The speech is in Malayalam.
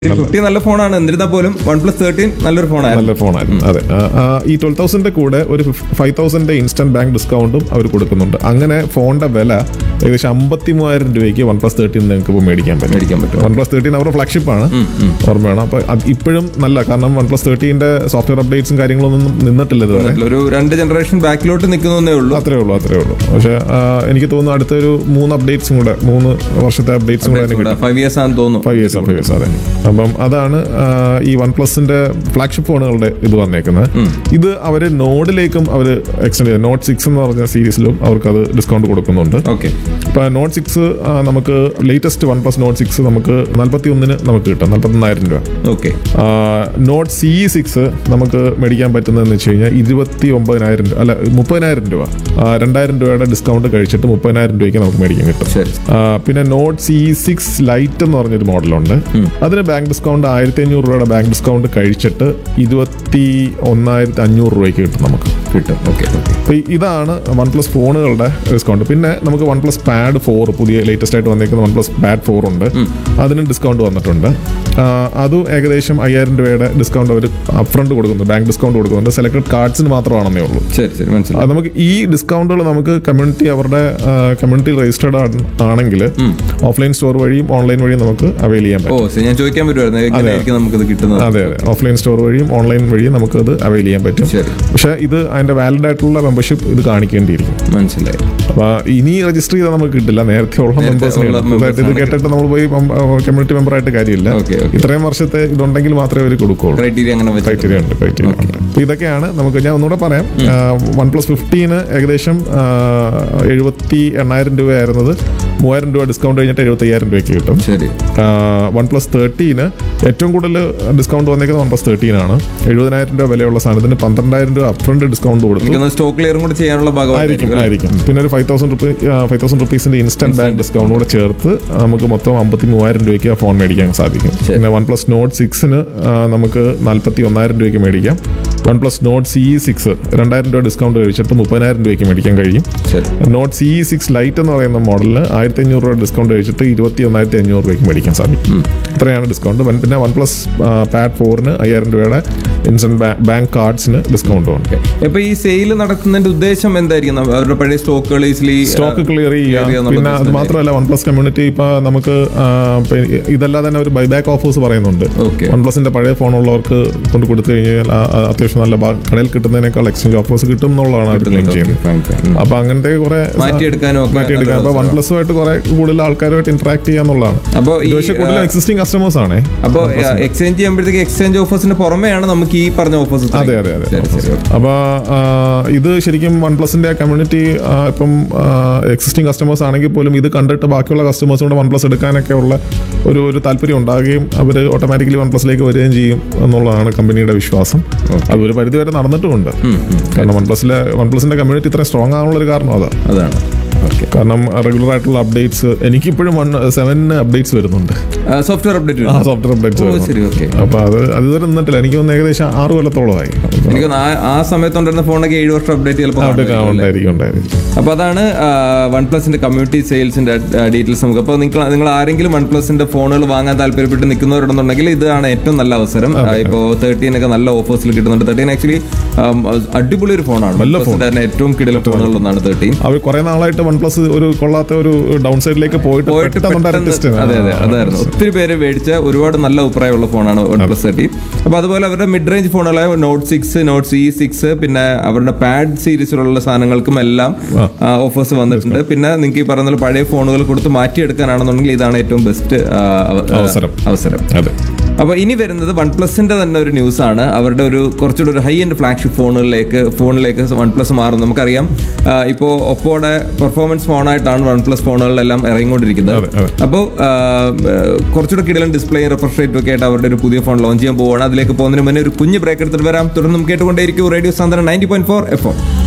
ഫിഫ്റ്റി നല്ല ഫോണാണ് എന്നിരുന്നാൽ പോലും വൺ പ്ലസ് തേർട്ടീൻ നല്ലൊരു ഫോണായിരുന്നു നല്ല ഫോണായിരുന്നു അതെ ആ, ആ, ഈ ട്വൽവ് തൗസൻഡിന്റെ കൂടെ ഒരു ഫൈവ് തൗസൻഡ് ഇൻസ്റ്റന്റ് ബാങ്ക് ഡിസ്കൗണ്ടും അവർ കൊടുക്കുന്നുണ്ട് അങ്ങനെ ഫോണിന്റെ വില ഏകദേശം അമ്പത്തി മൂവായിരം രൂപയ്ക്ക് വൺ പ്ലസ് തേർട്ടീൻ നിങ്ങൾക്ക് ഇപ്പോൾ മേടിക്കാൻ പറ്റും മേടിക്കാൻ പറ്റും വൺ പ്ലസ് തേർട്ടീൻ അവരുടെ ഫ്ലാഗ്ഷിപ്പ് ആണ് ഓർമ്മയാണ് അപ്പൊ അത് ഇപ്പോഴും നല്ല കാരണം വൺ പ്ലസ് തേർട്ടീന്റെ സോഫ്റ്റ്വെയർ അപ്ഡേറ്റ്സും കാര്യങ്ങളൊന്നും നിന്നിട്ടില്ല ഇതുവരെ ഒരു രണ്ട് ജനറേഷൻ ബാക്കിലോട്ട് നിൽക്കുന്നേ ഉള്ളൂ അത്രേ ഉള്ളൂ അത്രേ ഉള്ളൂ പക്ഷെ എനിക്ക് തോന്നുന്നു അടുത്തൊരു മൂന്ന് അപ്ഡേറ്റ്സും കൂടെ മൂന്ന് വർഷത്തെ അപ്ഡേറ്റ്സും കൂടെ അതിന് കിട്ടും ഫൈവ് ഇയേഴ്സ് ആണെന്ന് തോന്നുന്നു ഫൈവ് ഇയേഴ്സ് ഫൈവ് ഇയേഴ്സ് അതെ അപ്പം അതാണ് ആ, ഈ വൺ പ്ലസിന്റെ ഫ്ലാഗ്ഷിപ്പ് ഫോണുകളുടെ ഇത് വന്നേക്കുന്നത് ഇത് അവര് നോഡിലേക്കും അവർ എക്സ്റ്റെൻഡ് ചെയ്തു നോട്ട് സിക്സ് എന്ന് പറഞ്ഞ സീരീസിലും അവർക്ക് അത് ഡിസ്കൗണ്ട് കൊടുക്കുന്നുണ്ട് ഓക്കെ ഇപ്പൊ നോട്ട് സിക്സ് നമുക്ക് latest one plus Nord six നമുക്ക് നാൽപ്പത്തി ഒന്നിന് നമുക്ക് കിട്ടും നാൽപ്പത്തൊന്നായിരം രൂപ ഓക്കെ നോട്ട് സി സിക്സ് നമുക്ക് മേടിക്കാൻ പറ്റുന്നതെന്ന് വെച്ച് കഴിഞ്ഞാൽ ഇരുപത്തി ഒമ്പതിനായിരം രൂപ അല്ല മുപ്പതിനായിരം രൂപ ആ, രണ്ടായിരം രൂപയുടെ ഡിസ്കൗണ്ട് കഴിച്ചിട്ട് മുപ്പതിനായിരം രൂപയ്ക്ക് നമുക്ക് മേടിക്കാൻ കിട്ടും ശരി ആ, പിന്നെ നോട്ട് സി സിക്സ് ലൈറ്റ് എന്ന് പറഞ്ഞൊരു മോഡലുണ്ട് അതിന് ബാങ്ക് ഡിസ്കൗണ്ട് ആയിരത്തി അഞ്ഞൂറ് രൂപയുടെ ബാങ്ക് ഡിസ്കൗണ്ട് കഴിച്ചിട്ട് ഇരുപത്തി ഒന്നായിരത്തി അഞ്ഞൂറ് രൂപയ്ക്ക് കിട്ടും നമുക്ക് കിട്ടും ഓക്കെ ഓക്കെ അപ്പൊ ഈ- ഇതാണ് വൺ പ്ലസ് ഫോണുകളുടെ ഡിസ്കൗണ്ട് പിന്നെ നമുക്ക് വൺ പ്ലസ് പാഡ് ഫോർ പുതിയ ലേറ്റസ്റ്റ് ആയിട്ട് വന്നേക്കുന്ന വൺ പ്ലസ് പാഡ് ഫോർ ഉണ്ട് അതിനും ഡിസ്കൗണ്ട് വന്നിട്ടുണ്ട് ആ, അതും ഏകദേശം അയ്യായിരം രൂപയുടെ ഡിസ്കൗണ്ട് അവർ അപ്രണ്ട് കൊടുക്കുന്നുണ്ട് ബാങ്ക് ഡിസ്കൗണ്ട് കൊടുക്കുന്നുണ്ട് സെലക്ടഡ് കാർഡ്സിന് മാത്രമാണെന്നേ ഉള്ളൂ ശരി ശരി മനസ്സിലായി അത് നമുക്ക് ഈ ഡിസ്കൗണ്ടുകൾ നമുക്ക് കമ്മ്യൂണിറ്റി അവരുടെ കമ്മ്യൂണിറ്റി രജിസ്റ്റേർഡ് ആണെങ്കിൽ ഓഫ്ലൈൻ സ്റ്റോർ വഴിയും ഓൺലൈൻ വഴിയും നമുക്ക് അവൈൽ ചെയ്യാൻ ഓ പറ്റും ശരി ഞാൻ ചോദിക്കാൻ പറ്റുമായിരുന്നു എങ്ങനെയായിരിക്കും നമുക്കിത് കിട്ടുന്നത് അതെ അതെ ഓഫ്ലൈൻ സ്റ്റോർ വഴിയും ഓൺലൈൻ വഴിയും നമുക്ക് അത് അവൈൽ ചെയ്യാൻ പറ്റും ശരി പക്ഷേ ഇത് അതിന്റെ വാലിഡ് ആയിട്ടുള്ള മെമ്പർഷിപ്പ് ഇത് കാണിക്കേണ്ടിയിരിക്കും മനസ്സിലായി അപ്പൊ ഇനി രജിസ്റ്റർ ചെയ്താൽ നമുക്ക് കിട്ടില്ല നേരത്തെ ഉള്ള നേരത്തെ മെമ്പേഴ്സിന് ഉള്ള ഇത് members കേട്ടിട്ട് നമ്മൾ പോയി കമ്മ്യൂണിറ്റി മെമ്പർ ആയിട്ട് കാര്യമില്ല Okay, okay. ഇത്രയും വർഷത്തെ ഇതുണ്ടെങ്കിൽ മാത്രമേ അവർ കൊടുക്കുകയുള്ളൂ ക്രൈറ്റീരിയ അങ്ങനെ വെച്ചിട്ട് ക്രൈറ്റീരിയ ഉണ്ട് ക്രൈറ്റീരിയ ഉണ്ട് അപ്പൊ ഇതൊക്കെയാണ് നമുക്ക് ഞാൻ ഒന്നുകൂടെ പറയാം വൺ പ്ലസ് ഫിഫ്റ്റീന് ഏകദേശം എഴുപത്തി എണ്ണായിരം രൂപയായിരുന്നത് മൂവായിരം രൂപ ഡിസ്കൗണ്ട് കഴിഞ്ഞിട്ട് എഴുപത്തി അയ്യായിരം രൂപയ്ക്ക് കിട്ടും ശരി വൺ പ്ലസ് തേർട്ടീന് ഏറ്റവും കൂടുതൽ ഡിസ്കൗണ്ട് വന്നേക്കുന്നത് വൺ പ്ലസ് തേർട്ടീൻ ആണ് എഴുപതിനായിരം രൂപ വിലയുള്ള സാധനത്തിന് പന്ത്രണ്ടായിരം രൂപ അപ്രണ്ട് ഡിസ്കൗണ്ട് കൊടുത്തു എനിക്കൊന്ന് സ്റ്റോക്ക് ക്ലിയറും കൂടി ചെയ്യാനുള്ള ആയിരിക്കും ഭാഗമായിരിക്കും ആയിരിക്കും പിന്നെ ഒരു five thousand rupee five thousand റുപ്പീസിന്റെ ഇൻസ്റ്റന്റ് ബാങ്ക് ഡിസ്കൗണ്ട് കൂടെ ചേർത്ത് നമുക്ക് മൊത്തം അമ്പത്തി മൂവായിരം രൂപയ്ക്ക് ആ ഫോൺ മേടിക്കാൻ സാധിക്കും പിന്നെ വൺ പ്ലസ് നോട്ട് സിക്സിന് നമുക്ക് നാൽപ്പത്തി ഒന്നായിരം രൂപയ്ക്ക് മേടിക്കാം one plus Nord C six രണ്ടായിരം രൂപ ഡിസ്കൗണ്ട് കഴിച്ചിട്ട് മുപ്പതിനായിരം രൂപയ്ക്ക് മേടിക്കാൻ കഴിയും ശരി നോട്ട് സി സിക്സ് ലൈറ്റ് എന്ന് പറയുന്ന മോഡലിന് ആയിരത്തി അഞ്ഞൂറ് രൂപ ഡിസ്കൗണ്ട് കഴിച്ചിട്ട് ഇരുപത്തി ഒന്നായിരത്തി അഞ്ഞൂറ് രൂപയ്ക്ക് മേടിക്കാൻ സാധിക്കും ഇത്രയാണ് ഡിസ്കൗണ്ട് പിന്നെ വൺ പ്ലസ് പാഡ് ഫോറിന് അയ്യായിരം രൂപയുടെ ഇൻസ്റ്റന്റ് ബാങ്ക് കാർഡ്സിന് ഡിസ്കൗണ്ടും ഉണ്ട് ഇപ്പൊ ഈ സെയിൽ നടത്തുന്നതിന്റെ ഉദ്ദേശം എന്തായിരിക്കും നമ്മ- അവരുടെ പഴയ സ്റ്റോക്കുകൾ ഈസിലി സ്റ്റോക്ക് ക്ലിയർ ചെയ്യാം ചെയ്യാന്നുള്ള പിന്നെ അത് business മാത്രമല്ല വൺ പ്ലസ് കമ്മ്യൂണിറ്റി ഇപ്പൊ നമുക്ക് ആ, ഇപ്പൊ ഇതല്ലാതെ തന്നെ ഒരു ബൈബാക്ക് ഓഫേഴ്സ് പറയുന്നുണ്ട് ഓക്കെ വൺ പ്ലസിന്റെ പഴയ ഫോണുള്ളവർക്ക് കൊണ്ട് കൊടുത്തു കഴിഞ്ഞാൽ ആ- ആ അത്യാവശ്യം നല്ല ബാ- കടയിൽ കിട്ടുന്നതിനേക്കാൾ എക്സ്ചേഞ്ച് ഓഫേഴ്സ് കിട്ടും എന്നുള്ളതാണ് അവർ ക്ലെയിം ചെയ്യുന്നത് അപ്പൊ അങ്ങനത്തെ കുറെ മാറ്റിയെടുക്കാനും ഒക്കെ മാറ്റിയെടുക്കാം അപ്പൊ വൺ പ്ലസുമായിട്ട് കുറെ കൂടുതൽ ആൾക്കാരുമായിട്ട് ഇന്ററാക്ട് ചെയ്യാന്നുള്ളതാണ് അപ്പൊ ഈ ഇത് പക്ഷേ കൂടുതൽ എക്സിസ്റ്റിംഗ് കസ്റ്റമേഴ്സ് ആണ് അപ്പൊ എക്സ്ചേഞ്ച് ചെയ്യുമ്പോഴത്തേക്ക് എക്സ്ചേഞ്ച് ഓഫേഴ്സിന് പുറമെയാണ് നമുക്ക് ഈ പറഞ്ഞ ഓഫേഴ്സ് അതെ അതെ അതെ ശരി ശരി അപ്പൊ ആ, ഇത് ശരിക്കും വൺ പ്ലസിന്റെ കമ്മ്യൂണിറ്റി ഇപ്പം എക്സിസ്റ്റിംഗ് കസ്റ്റമേഴ്സ് ആണെങ്കിൽ പോലും ഇത് കണ്ടിട്ട് ബാക്കിയുള്ള കസ്റ്റമേഴ്സും കൂടെ വൺ പ്ലസ് എടുക്കാനൊക്കെ ഉള്ള ഒരു ഒരു താല്പര്യം ഉണ്ടാകുകയും അവർ ഓട്ടോമാറ്റിക്കലി വൺ പ്ലസിലേക്ക് വരികയും ചെയ്യും എന്നുള്ളതാണ് കമ്പനിയുടെ വിശ്വാസം അത് ഒരു പരിധി വരെ നടന്നിട്ടുമുണ്ട് കാരണം വൺ പ്ലസിലെ വൺ പ്ലസിന്റെ കമ്മ്യൂണിറ്റി ഇത്ര സ്ട്രോങ് ആകാനുള്ള ഒരു കാരണം അതാണ് അതാണ് ഓക്കെ കാരണം റെഗുലർ ആയിട്ടുള്ള അപ്ഡേറ്റ്സ് എനിക്കിപ്പോഴും വൺ സെവനിന് അപ്ഡേറ്റ്സ് വരുന്നുണ്ട് സോഫ്റ്റ്വെയർ അപ്ഡേറ്റ് ആ സോഫ്റ്റ്വെയർ അപ്ഡേറ്റ്സ് ഓ വരുന്നുണ്ട് ശരി ഓക്കെ അപ്പൊ അത് അത് ഇതുവരെ നിന്നിട്ടില്ല എനിക്ക് തോന്നുന്നു ഏകദേശം ആറ് കൊല്ലത്തോളമായി എനിക്ക് തോന്നുന്നു ആ- ആ സമയത്തുണ്ടായിരുന്ന ഫോണൊക്കെ ഏഴ് വർഷം അപ്ഡേറ്റ് ചിലപ്പോൾ അപ്ഡേറ്റ് ഉണ്ടായിരിക്കും ഉണ്ടായിരിക്കും അപ്പൊ അതാണ് വൺ പ്ലസിന്റെ കമ്മ്യൂണിറ്റി സെയിൽസിന്റെ ഡീറ്റെയിൽസ് നമുക്ക് അപ്പോൾ നിങ്ങൾ നിങ്ങൾ ആരെങ്കിലും വൺ പ്ലസിന്റെ ഫോണുകൾ വാങ്ങാൻ താല്പര്യപ്പെട്ട് നിൽക്കുന്നവരുണ്ടെന്നുണ്ടെങ്കിൽ ഇതാണ് ഏറ്റവും നല്ല അവസരം ഇപ്പോൾ തേർട്ടീൻ ഒക്കെ നല്ല ഓഫേഴ്സിൽ കിട്ടുന്നുണ്ട് തേർട്ടീൻ ആക്ച്വലി അടിപൊളി ഒരു ഫോണാണ് നല്ല OnePlus ന്റെ തന്നെ ഏറ്റവും കിടില ഫോണുകളിലൊന്നാണ് തേർട്ടീൻ അവർ കുറെ നാളായിട്ട് വൺ പ്ലസ് ഒരു കൊള്ളാത്ത ഒരു ഡൗൺ സൈഡിലേക്ക് പോയിട്ട് പോയിട്ട് പെട്ടെന്നുണ്ടായ പെട്ടെന്ന് ടെസ്റ്റ് അതെ അതെ അതായിരുന്നു ഒത്തിരി പേര് മേടിച്ച ഒരുപാട് നല്ല അഭിപ്രായമുള്ള ഫോണാണ് വൺ പ്ലസ് തേർട്ടി അപ്പൊ അതുപോലെ അവരുടെ മിഡ് റേഞ്ച് ഫോണുകളായ Nord six Nord C six പിന്നെ അവരുടെ പാഡ് സീരീസിലുള്ള സാധനങ്ങൾക്കും എല്ലാം ഓഫേഴ്സ് വന്നിട്ടുണ്ട് പിന്നെ നിങ്ങൾക്ക് ഈ പറയുന്ന പോലെ പഴയ ഫോണുകൾ കൊടുത്ത് മാറ്റിയെടുക്കാനാണെന്നുണ്ടെങ്കിൽ ഇതാണ് ഏറ്റവും ബെസ്റ്റ് അവസരം. അവസരം അതെ അപ്പൊ ഇനി വരുന്നത് വൺ പ്ലസിന്റെ തന്നെ ഒരു ന്യൂസ് ആണ് അവരുടെ ഒരു കുറച്ചുകൂടി ഒരു ഹൈ എൻഡ് ഫ്ലാഗ്ഷിപ്പ് ഫോണുകളിലേക്ക് ഫോണിലേക്ക് വൺ പ്ലസ് മാറും നമുക്കറിയാം ആ, ഇപ്പോ ഒപ്പോടെ പെർഫോമൻസ് ഫോണായിട്ടാണ് വൺ പ്ലസ് ഫോണുകളിലെല്ലാം ഇറങ്ങിക്കൊണ്ടിരിക്കുന്നത് അതെ, അതെ. അപ്പോൾ കുറച്ചുകൂടെ കിടലൻ ഡിസ്പ്ലേ റിഫ്രഷ് റേറ്റ് ഒക്കെ ആയിട്ട് അവരുടെ ഒരു പുതിയ ഫോൺ ലോഞ്ച് ചെയ്യാൻ പോവുകയാണ് അതിലേക്ക് പോകുന്നതിന് മുന്നേ ഒരു കുഞ്ഞ് ബ്രേക്ക് എടുത്തിട്ട് വരാം തുടർന്ന് നമുക്ക് കേട്ടുകൊണ്ടേയിരിക്കും റേഡിയോ സാന്ദ്രൻ നയൻറ്റി പോയിന്റ് ഫോർ എഫ്